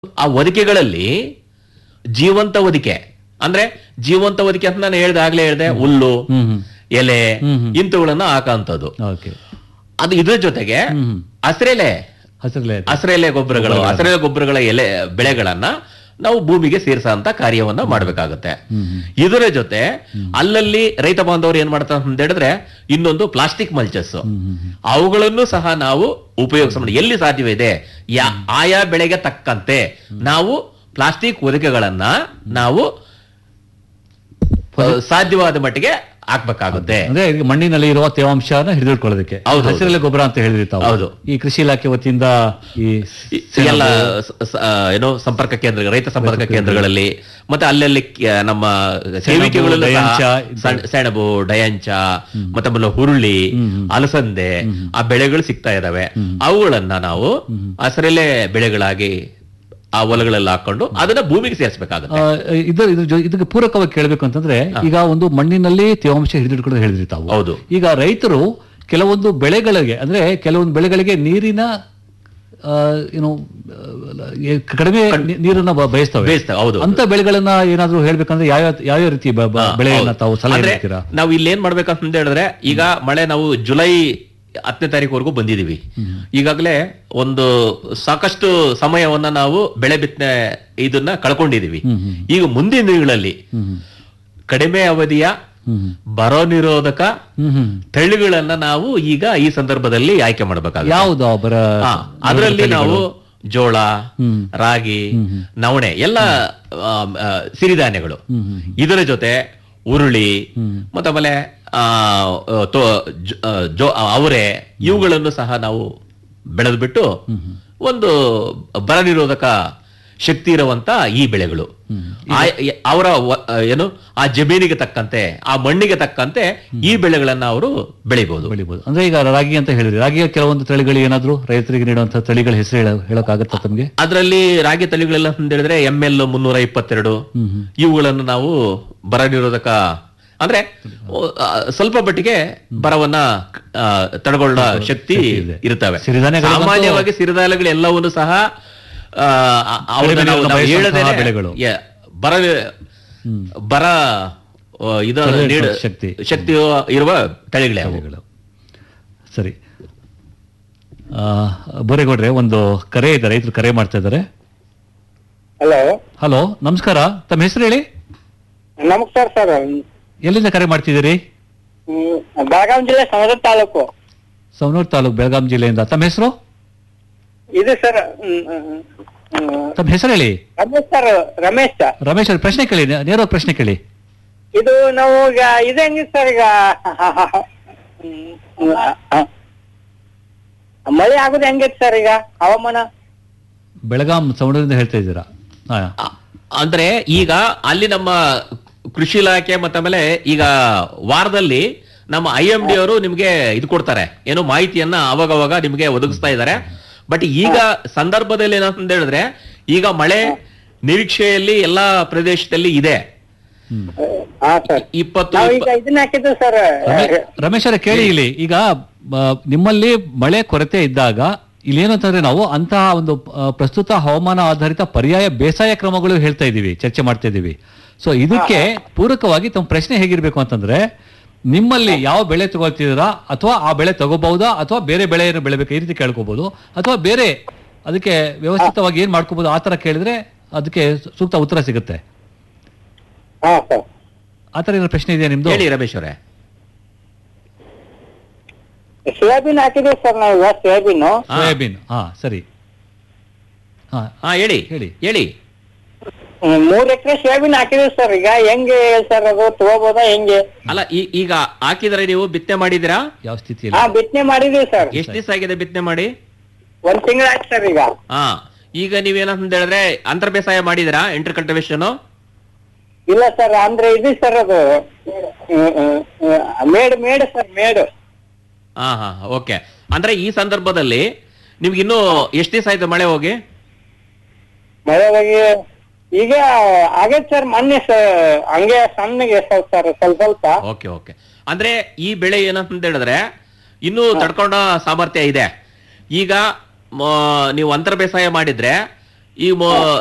ಆ ಒದಿಕೆಗಳಲ್ಲಿ ಜೀವಂತ ಒದಿಕೆ ಅಂದ್ರೆ ಜೀವಂತ ಒದಿಕೆ ಅಂತ ನಾನು ಹೇಳ್ದೆ ಆಗ್ಲೇ ಹೇಳ್ದೆ ಹುಲ್ಲು ಹ್ಮ್ ಹ್ಮ್ ಎಲೆ ಹ್ಮ್ ಹ್ಮ್. ಇಂಥವುಗಳನ್ನ ಹಾಕಂತದ್ದು ಓಕೆ ಅದು ಇದ್ರ ಜೊತೆಗೆ ಹ್ಮ್ ಹ್ಮ್. ಹಸಿರೆಲೆ ಹಸಿರಲೆ ಹಸಿರೆಲೆ ಗೊಬ್ಬರಗಳು ಹಸಿರೆಲೆ ಗೊಬ್ಬರಗಳ ಎಲೆ ಬೆಳೆಗಳನ್ನ ನಾವು ಭೂಮಿಗೆ ಸೇರಿಸಂತ ಕಾರ್ಯವನ್ನ ಮಾಡ್ಬೇಕಾಗತ್ತೆ ಹ್ಮ್ ಹ್ಮ್. ಇದರ ಜೊತೆ ಅಲ್ಲಲ್ಲಿ ರೈತ ಬಾಂಧವರು ಏನ್ ಮಾಡ್ತಾರೆ ಅಂತ ಹೇಳಿದ್ರೆ ಇನ್ನೊಂದು ಪ್ಲಾಸ್ಟಿಕ್ ಮಲ್ಚಸ್ ಹ್ಮ್ ಹ್ಮ್ ಹ್ಮ್. ಅವುಗಳನ್ನು ಸಹ ನಾವು ಉಪಯೋಗಿಸ ಎಲ್ಲಿ ಸಾಧ್ಯವಿದೆ ಯಾ ಆಯಾ ಬೆಳೆಗೆ ತಕ್ಕಂತೆ ನಾವು ಪ್ಲಾಸ್ಟಿಕ್ ಹೊದಿಕೆಗಳನ್ನ ನಾವು ಆ, ಸಾಧ್ಯವಾದ ಮಟ್ಟಿಗೆ ಹಾಕ್ಬೇಕಾಗುತ್ತೆ ಅಂದ್ರೆ ಈಗ ಮಣ್ಣಿನಲ್ಲಿ ಇರುವ ತೇವಾಂಶನ ಹಿಡಿದಿಟ್ಕೊಳ್ಳೋದಕ್ಕೆ ಹೌದು, ಹೌದು. ಹಸಿರೆಲೆ ಗೊಬ್ಬರ ಅಂತ ಹೇಳಿದ್ರಿ ತಾವು ಹೌದು. ಈ ಕೃಷಿ ಇಲಾಖೆ ವತಿಯಿಂದ ಈ ಈ- ಎಲ್ಲ ಸ- ಸ- ಏನೋ ಸಂಪರ್ಕ ಕೇಂದ್ರ ರೈತ ಸಂಪರ್ಕ ಕೇಂದ್ರಗಳಲ್ಲಿ ಮತ್ತೆ ಅಲ್ಲಲ್ಲಿ ಕ- ನಮ್ಮ ಸೇವಿಕೆಗಳಲ್ಲೂ ಸಹ ಡಯಾಂಚ, ಸಣ್- ಸೆಣಬು ಡಯಾಂಚ ಮತ್ತೆ ಆಮೇಲೆ ಹುರುಳಿ ಅಲಸಂದೆ ಆ ಬೆಳೆಗಳು ಸಿಗ್ತಾ ಇದಾವೆ ಅವುಗಳನ್ನ ನಾವು ಹಸಿರೆಲೆ ಬೆಳೆಗಳಾಗಿ ಆ ಹೊಲಗಳೆಲ್ಲ ಹಾಕೊಂಡು ಅದನ್ನ ಭೂಮಿಗೆ ಸೇರಿಸಬೇಕಾಗುತ್ತೆ ಆ, ಇದ್ರ ಇದ್ರ ಜೊ- ಇದಕ್ಕೆ ಪೂರಕವಾಗಿ ಕೇಳಬೇಕು ಅಂತಂದ್ರೆ ಈಗ ಒಂದು ಮಣ್ಣಿನಲ್ಲಿ ತೇವಾಂಶ ಹಿಡಿದಿಟ್ಕೊಳ್ಳೋದು ಹೇಳಿದ್ರಿ ತಾವು ಹೌದು ಈಗ ರೈತರು ಕೆಲವೊಂದು ಬೆಳೆಗಳಿಗೆ ಅಂದ್ರೆ ಕೆಲವೊಂದು ಬೆಳೆಗಳಿಗೆ ನೀರಿನ ಆ, ಏನು ಆ, ಏ- ಕಡಿಮೆ ನೀ- ನೀರನ್ನ ಬ- ಬಯಸ್ತವೆ ಬೇಯಿಸ್ತವೆ, ಹೌದು. ಅಂತ ಬೆಳೆಗಳನ್ನ ಏನಾದ್ರೂ ಹೇಳ್ಬೇಕಂದ್ರೆ ಯಾವ ಯಾವ ರೀತಿ ಬ- ಬ- ಬೆಳೆಯನ್ನ ತಾವು ಸಲಹೆ ಅಂದ್ರೆ ನೀಡ್ತೀರಾ ನಾವು ಇಲ್ಲಿ ಏನ್ ಮಾಡ್ಬೇಕಂತ ಹೇಳಿದ್ರೆ ಈಗ ಮಳೆ ನಾವು ಜುಲೈ ಹತ್ತನೇ ತಾರೀಕುವರೆಗೂ ಬಂದಿದೀವಿ ಈಗಾಗಲೇ ಒಂದು ಸಾಕಷ್ಟು ಸಮಯವನ್ನ ನಾವು ಬೆಳೆ ಬಿತ್ತನೆ ಇದನ್ನ ಕಳ್ಕೊಂಡಿದೀವಿ ಈಗ ಮುಂದಿನ ದಿನಗಳಲ್ಲಿ ಹ್ಮ್ ಹ್ಮ್. ಕಡಿಮೆ ಅವಧಿಯ ಹ್ಮ್ ಬರ ನಿರೋಧಕ ಹ್ಮ್ ಹ್ಮ್ ತಳಿಗಳನ್ನ ನಾವು ಈಗ ಈ ಸಂದರ್ಭದಲ್ಲಿ ಆಯ್ಕೆ ಮಾಡಬೇಕಾಗುತ್ತೆ ಯಾವ್ದು ಬರ ಹಾ, ಅದರಲ್ಲಿ ನಾವು ಜೋಳ ಹ್ಮ್. ರಾಗಿ ನವಣೆ ಎಲ್ಲ ಆ, ಆ, ಸಿರಿಧಾನ್ಯಗಳು ಹ್ಮ್ ಹ್ಮ್ ಇದರ ಜೊತೆ ಉರುಳಿ ಹ್ಮ್. ಮತ್ತೆ ಆಮೇಲೆ ಆ, ತೋ- ಜ- ಆ, ಜೋ ಅವರೆ ಇವುಗಳನ್ನು ಸಹ ನಾವು ಬೆಳೆದ್ಬಿಟ್ಟು ಒಂದು ಬರ ನಿರೋಧಕ ಶಕ್ತಿ ಇರುವಂತ ಈ ಬೆಳೆಗಳು ಆ- ಎ- ಅವರ ವ- ಆ, ಏನು ಆ ಜಮೀನಿಗೆ ತಕ್ಕಂತೆ ಆ ಮಣ್ಣಿಗೆ ತಕ್ಕಂತೆ ಈ ಬೆಳೆಗಳನ್ನ ಅವರು ಬೆಳಿಬಹುದು ಬೆಳಿಬಹುದು ಅಂದ್ರೆ ಈಗ ರಾಗಿ ಅಂತ ಹೇಳಿದ್ರಿ ರಾಗಿಯ ಕೆಲವೊಂದು ತಳಿಗಳು ಏನಾದ್ರು ರೈತರಿಗೆ ನೀಡುವಂತ ತಳಿಗಳ ಹೆಸರು ಹೇಳ ಹೇಳಕ್ಕಾಗತ್ತಾ ತಮಗೆ ಅದರಲ್ಲಿ ರಾಗಿ ತಳಿಗಳೆಲ್ಲ ಅಂತ ಹೇಳಿದ್ರೆ ಎಂ ಎಲ್ ಮುನ್ನೂರ ಇಪ್ಪತ್ತೆರಡು ಹ್ಮ್ ಹ್ಮ್ ಇವುಗಳನ್ನು ನಾವು ಬರ ನಿರೋಧಕ ಅಂದ್ರೆ ಓ, ಆ, ಸ್ವಲ್ಪ ಮಟ್ಟಿಗೆ ಬರವನ್ನ ಆ, ತಡೆಗೊಳ್ಳೋ ಶಕ್ತಿ ಇದೆ. ಇರ್ತವೆ ಸಿರಿಧಾನ್ಯಗಳಿಗಂತೂ- ಸಾಮಾನ್ಯವಾಗಿ ಸಿರಿಧಾನ್ಯಗಳು ಎಲ್ಲವನ್ನು ಸಹ ಆ, ಆ, ಅವನ್ನ ಕಡಿಮೆ ನಾವು- ನೀರನ್ನ ನಾವು ಬಯಸುವಂತಹ ಹೇಳದೇನೆ ಬೆಳೆಗಳು. ಯ- ಬರ ಹ್ಮ್. ಬರ ಆ, ಇದು ತಡೆಗಟ್ಟುವ ನೀಡ ಶಕ್ತಿ. ಶಕ್ತಿ ಇರುವ ತಳಿಗಳೇ ಅವು. ತಳಿಗಳು ಸರಿ ಆ, ಬೋರೇಗೌಡ್ರೆ ಒಂದು ಕರೆ ಇದೆ ರೈತರು ಕರೆ ಮಾಡ್ತಾ ಇದ್ದಾರೆ ಹಲೋ ಹಲೋ ನಮಸ್ಕಾರ ತಮ್ಮ ಹೆಸರು ಹೇಳಿ ನಮಸ್ಕಾರ ಸರ್ ಎಲ್ಲಿಂದ ಕರೆ ಮಾಡ್ತಿದ್ದೀರಿ ಬೆಳಗಾವಿ ಜಿಲ್ಲೆ ಸಮುದ್ರ ತಾಲೂಕು ಸವನೂರು ತಾಲೂಕು ಬೆಳಗಾಂ ಜಿಲ್ಲೆಯಿಂದ ತಮ್ಮ ಹೆಸರು ಇದು ಸರ್ ತಮ್ಮ ಹೆಸರು ಹೇಳಿ ರಮೇಶ್ ಸರ್ ರಮೇಶ್ ಸರ್ ರಮೇಶ್ ಅವ್ರ ಪ್ರಶ್ನೆ ಕೇಳಿ ನೇ- ನೇರವಾಗಿ ಪ್ರಶ್ನೆ ಕೇಳಿ ಇದು ನಾವು ಈಗ ಇದು ಹೆಂಗಿತ್ತು ಸರ್ ಈಗ ಹ್ಮ್, ಆ, ಮಳೆ ಆಗುದು ಹೆಂಗಿತ್ತು ಸರ್ ಈಗ ಹವಾಮಾನ ಬೆಳಗಾಂ ಸವಣೂರಿಂದ ಹೇಳ್ತಾ ಇದ್ದೀರಾ ಹಾ ಅ- ಅಂದ್ರೆ ಈಗ ಅಲ್ಲಿ ನಮ್ಮ ಕೃಷಿ ಇಲಾಖೆ ಮತ್ತೆ ಆಮೇಲೆ ಈಗ ವಾರದಲ್ಲಿ ನಮ್ಮ ಐ ಎಂ ಡಿ ಅವರು ನಿಮ್ಗೆ ಇದು ಕೊಡ್ತಾರೆ ಏನೋ ಮಾಹಿತಿಯನ್ನ ಅವಾಗವಾಗ ನಿಮ್ಗೆ ಒದಗಿಸ್ತಾ ಇದ್ದಾರೆ ಬಟ್ ಈಗ ಸಂದರ್ಭದಲ್ಲಿ ಏನಂತ ಹೇಳಿದ್ರೆ ಈಗ ಮಳೆ ನಿರೀಕ್ಷೆಯಲ್ಲಿ ಎಲ್ಲಾ ಪ್ರದೇಶದಲ್ಲಿ ಇದೆ ಹಾ ಸರ್ ಇಪ್ಪತ್ತು ನಾವು ಇಪ್ಪ- ಈಗ ಇದನ್ನ ಹಾಕಿದ್ದು ಸರ್ ರಮೇ- ರಮೇಶ್ ಅವರೇ ಕೇಳಿ ಇಲ್ಲಿ ಈಗ ಆ, ನಿಮ್ಮಲ್ಲಿ ಮಳೆ ಕೊರತೆ ಇದ್ದಾಗ ಇಲ್ಲಿ ಏನು ಅಂತಂದ್ರೆ ನಾವು ಅಂತಹ ಒಂದು ಆ, ಪ್ರಸ್ತುತ ಹವಾಮಾನ ಆಧಾರಿತ ಪರ್ಯಾಯ ಬೇಸಾಯ ಕ್ರಮಗಳು ಹೇಳ್ತಾ ಇದೀವಿ ಚರ್ಚೆ ಮಾಡ್ತಾ ಇದೀವಿ ಸೊ ಇದಕ್ಕೆ ಪೂರಕವಾಗಿ ತಮ್ಮ ಪ್ರಶ್ನೆ ಹೇಗಿರ್ಬೇಕು ಅಂತಂದ್ರೆ ನಿಮ್ಮಲ್ಲಿ ಯಾವ ಬೆಳೆ ತಗೊಳ್ತಿದ್ದೀರಾ ಅಥವಾ ಆ ಬೆಳೆ ತಗೋಬಹುದಾ ಅಥವಾ ಬೇರೆ ಬೆಳೆಯನ್ನು ಬೆಳಿಬೇಕು ಈ ರೀತಿ ಕೇಳ್ಕೋಬಹುದು ಅಥವಾ ಬೇರೆ ಅದಕ್ಕೆ ವ್ಯವಸ್ಥಿತವಾಗಿ ಏನ್ ಮಾಡ್ಕೋಬಹುದು ಆ ತರ ಕೇಳಿದ್ರೆ ಅದಕ್ಕೆ ಸೂಕ್ತ ಉತ್ತರ ಸಿಗುತ್ತೆ ಹಾ ಸರ್ ಆ ತರ ಏನೋ ಪ್ರಶ್ನೆ ಇದೆಯಾ ನಿಮ್ದು ಹೇಳಿ ರಮೇಶ್ ಅವರೇ ಸೋಯಾಬೀನ್ ಹಾಕಿದ್ವಿ ಸರ್ ನಾವು ಈಗ ಸೋಯಾಬೀನ್ ಹಾ. ಸೋಯಾಬೀನ್ ಹಾ ಸರಿ ಹಾ ಹಾ ಹೇಳಿ ಹೇಳಿ. ಹೇಳಿ ಮೂರ್ ಎಕರೆ ಸೋಯಾಬೀನ್ ಹಾಕಿದ್ವಿ ಸರ್ ಈಗ ಹೆಂಗೆ ಸರ್ ಅದು ತಗೋಬೋದಾ ಹೆಂಗೆ ಅಲ್ಲ ಈ- ಈಗ ಹಾಕಿದ್ರೆ ನೀವು ಬಿತ್ತನೆ ಮಾಡಿದಿರಾ ಯಾವ ಹಾ ಸ್ಥಿತಿಯಲ್ಲಿ ಬಿತ್ತನೆ ಮಾಡಿದೀವಿ ಸರ್ ಎಷ್ಟು ದಿವಸ ಆಗಿದೆ ಬಿತ್ತನೆ ಮಾಡಿ ಒಂದ್ ತಿಂಗಳಾಯ್ತು ಸರ್ ಈಗ ಹಾ ಈಗ ನೀವೇನಂತ ಹೇಳಿದ್ರೆ ಅಂತರ್ ಬೇಸಾಯ ಮಾಡಿದಿರಾ ಇಂಟರ್ ಕಲ್ಟಿವೇಶನ್ ಇಲ್ಲ ಸರ್ ಅಂದ್ರೆ ಇದು ಸರ್ ಅದು ಹ್ಮ್, ಹ್ಮ್, ಹ್ಮ್, ಮೇಡ್ ಮೇಡ್ ಸರ್ ಮೇಡ್ ಹಾ ಹಾ ಓಕೆ ಅಂದ್ರೆ ಈ ಸಂದರ್ಭದಲ್ಲಿ ನಿಮ್ಗೆ ಇನ್ನೂ ಎಷ್ಟು ದಿವಸ ಆಯ್ತು ಮಳೆ ಹೋಗಿ ಮಳೆ ಹೋಗಿ ಈಗ ಆಗೈತ್ ಸರ್ ಮೊನ್ನೆ ಸ- ಹಂಗೆ ಸಣ್ಣಗೆ ಸ್ವಲ್ಪ ಸರ್ ಸ್ವಲ್ಪ ಸ್ವಲ್ಪ ಓಕೆ ಓಕೆ ಅಂದ್ರೆ ಈ ಬೆಳೆ ಏನಂತ ಹೇಳಿದ್ರೆ ಇನ್ನೂ ತಡ್ಕೊಂಡ ಸಾಮರ್ಥ್ಯ ಇದೆ ಈಗ ಮ, ನೀವು ಅಂತರ ಬೇಸಾಯ ಮಾಡಿದ್ರೆ ಈ ಮೊ-